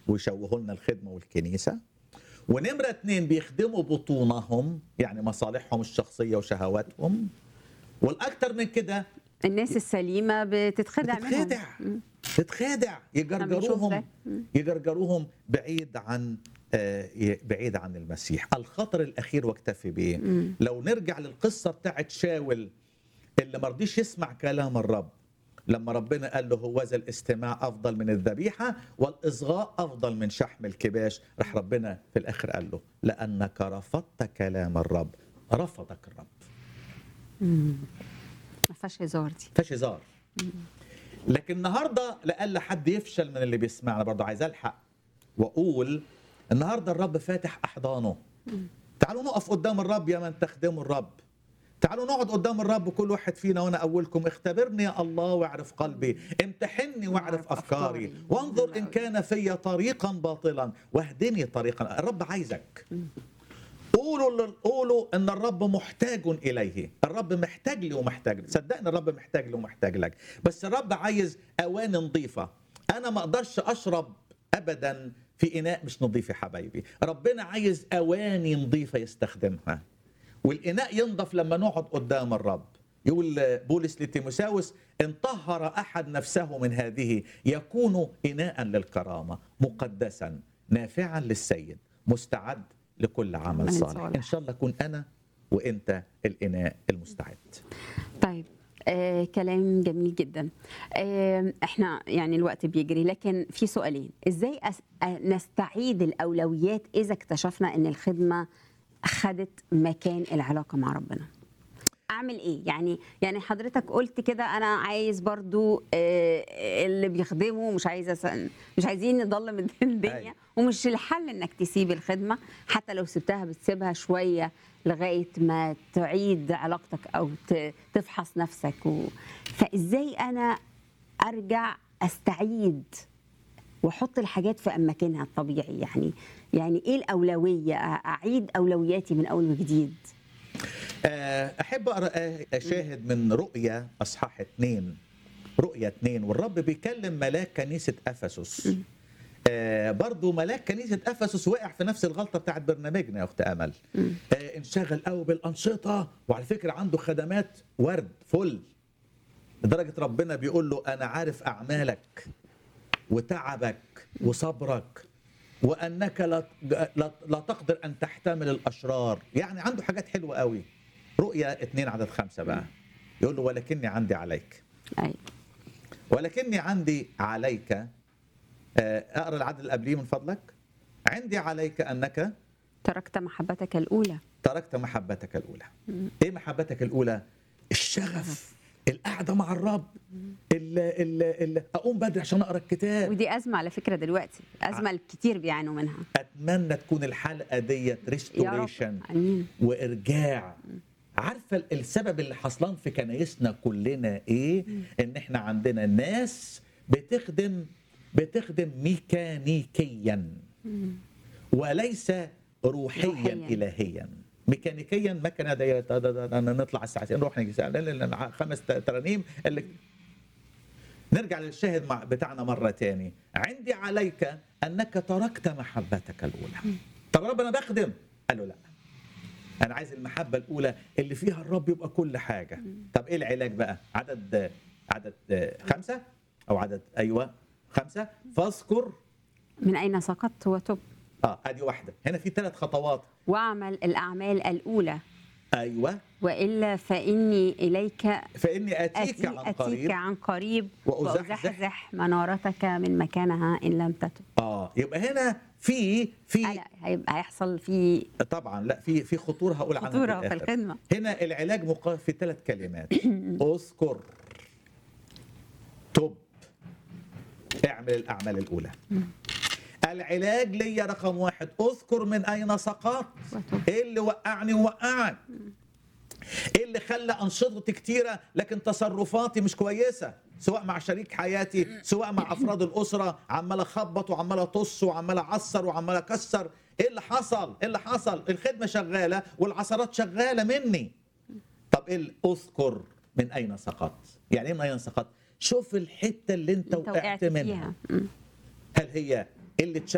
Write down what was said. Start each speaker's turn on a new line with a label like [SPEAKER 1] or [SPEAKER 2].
[SPEAKER 1] ويشوهوا لنا الخدمه والكنيسه ونمره اتنين بيخدموا بطونهم يعني مصالحهم الشخصيه وشهواتهم والاكثر من كده
[SPEAKER 2] الناس السليمه بتتخدع منهم
[SPEAKER 1] بتتخدع بتتخدع
[SPEAKER 2] بنشوف
[SPEAKER 1] يجرجروهم
[SPEAKER 2] ده. مم.
[SPEAKER 1] يجرجروهم بعيد عن آه، ي- بعيد عن المسيح الخطر الاخير واكتفي بيه لو نرجع للقصه بتاعت شاول اللي ما رضيش يسمع كلام الرب لما ربنا قال له هوذا الاستماع افضل من الذبيحه والاصغاء افضل من شحم الكباش راح ربنا في الاخر قال له لانك رفضت كلام الرب رفضك الرب
[SPEAKER 2] ما فيهاش هزار دي
[SPEAKER 1] فيهاش هزار لكن النهارده لألا حد يفشل من اللي بيسمعنا برضه عايز الحق واقول النهارده الرب فاتح احضانه تعالوا نقف قدام الرب يا من تخدموا الرب تعالوا نقعد قدام الرب كل واحد فينا وانا اولكم اختبرني يا الله واعرف قلبي امتحني واعرف افكاري
[SPEAKER 2] أفكاري.
[SPEAKER 1] وانظر ان كان في طريقا باطلا واهدني طريقا الرب عايزك قولوا قولوا ان الرب محتاج اليه الرب محتاج لي ومحتاج لي صدقني الرب محتاج لي ومحتاج لك بس الرب عايز اواني نظيفه انا ما اقدرش اشرب ابدا في اناء مش نظيف يا حبايبي ربنا عايز اواني نظيفه يستخدمها والاناء ينضف لما نقعد قدام الرب يقول بولس لتيموساوس ان طهر احد نفسه من هذه يكون اناء للكرامه مقدسا نافعا للسيد مستعد لكل عمل
[SPEAKER 2] عمل
[SPEAKER 1] صالح
[SPEAKER 2] صالح.
[SPEAKER 1] ان شاء الله اكون انا وانت الاناء المستعد
[SPEAKER 2] طيب آه كلام جميل جدا آه احنا يعني الوقت بيجري لكن في سؤالين ازاي أس... آه نستعيد الاولويات اذا اكتشفنا ان الخدمه خدت مكان العلاقه مع ربنا اعمل ايه يعني يعني حضرتك قلت كده انا عايز برضو آه، اللي بيخدموا مش عايزه س- مش عايزين نضلم الدنيا
[SPEAKER 1] أيوة.
[SPEAKER 2] ومش الحل انك تسيب الخدمه حتى لو سبتها بتسيبها شويه لغايه ما تعيد علاقتك او ت- تفحص نفسك و... فازاي انا ارجع استعيد واحط الحاجات في اماكنها الطبيعي يعني يعني ايه الاولويه أ- اعيد اولوياتي من اول وجديد
[SPEAKER 1] آه، احب اقرا آه، اشاهد من رؤيا اصحاح اثنين رؤيا اثنين والرب بيكلم ملاك كنيسه افسس آه برضو ملاك كنيسه افسس وقع في نفس الغلطه بتاعت برنامجنا يا اخت امل آه انشغل قوي بالانشطه وعلى فكره عنده خدمات ورد فل لدرجه ربنا بيقول له انا عارف اعمالك وتعبك وصبرك وانك لا لا, لا تقدر ان تحتمل الاشرار يعني عنده حاجات حلوه قوي رؤيا اتنين عدد خمسة بقى يقول له ولكني عندي عليك
[SPEAKER 2] ايوه
[SPEAKER 1] ولكني عندي عليك آه، اقرا العدد اللي قبليه من فضلك عندي عليك انك
[SPEAKER 2] تركت محبتك الاولى
[SPEAKER 1] تركت محبتك الاولى ايه محبتك الاولى الشغف القعده مع الرب ال ال ال اقوم بدري عشان اقرا الكتاب
[SPEAKER 2] ودي ازمه على فكره دلوقتي ازمه الكتير بيعانوا منها
[SPEAKER 1] اتمنى تكون الحلقه ديت
[SPEAKER 2] يا رب
[SPEAKER 1] ريستوريشن
[SPEAKER 2] امين
[SPEAKER 1] وارجاع عارفه ال- السبب اللي حصلان في كنايسنا كلنا ايه ان احنا عندنا ناس بتخدم بتخدم ميكانيكيا وليس روحيا,
[SPEAKER 2] روحياً.
[SPEAKER 1] الهيا ميكانيكيا مكنه دي دا- دا- دا- دا- نطلع الساعه نروح نجي ساعة- لا- لا- لا، خمس ت- ترانيم اللي نرجع للشاهد مع بتاعنا مرة تاني عندي عليك أنك تركت محبتك الأولى طب رب أنا بخدم قال له لا أنا عايز المحبة الأولى اللي فيها الرب يبقى كل حاجة طب إيه العلاج بقى عدد عدد خمسة أو عدد أيوة خمسة فاذكر
[SPEAKER 2] من اين سقطت وتب
[SPEAKER 1] اه ادي واحده هنا في ثلاث خطوات
[SPEAKER 2] واعمل الاعمال الاولى
[SPEAKER 1] ايوه
[SPEAKER 2] والا فاني اليك
[SPEAKER 1] فاني اتيك
[SPEAKER 2] أتي
[SPEAKER 1] عن
[SPEAKER 2] اتيك
[SPEAKER 1] قريب
[SPEAKER 2] عن قريب
[SPEAKER 1] وأزحزح.
[SPEAKER 2] وازحزح منارتك من مكانها ان لم تتب
[SPEAKER 1] اه يبقى هنا في في
[SPEAKER 2] لا هيبقى هيحصل في
[SPEAKER 1] طبعا لا في في خطوره هقول عنها
[SPEAKER 2] خطوره في
[SPEAKER 1] الآخر.
[SPEAKER 2] الخدمه
[SPEAKER 1] هنا العلاج مقام في ثلاث كلمات اذكر تب اعمل الاعمال الاولى العلاج ليا رقم واحد اذكر من اين سقطت
[SPEAKER 2] وتب.
[SPEAKER 1] ايه اللي وقعني ووقعك ايه اللي خلى انشطتي كتيره لكن تصرفاتي مش كويسه سواء مع شريك حياتي سواء مع افراد الاسره عمال اخبط وعمال اطص وعمال اعصر وعمال اكسر ايه اللي حصل ايه اللي حصل الخدمه شغاله والعصرات شغاله مني طب ايه اللي- اذكر من اين سقطت يعني ايه من اين سقطت شوف الحته اللي انت,
[SPEAKER 2] انت
[SPEAKER 1] وقعت
[SPEAKER 2] وقعت
[SPEAKER 1] منها
[SPEAKER 2] فيها م.
[SPEAKER 1] هل هي قله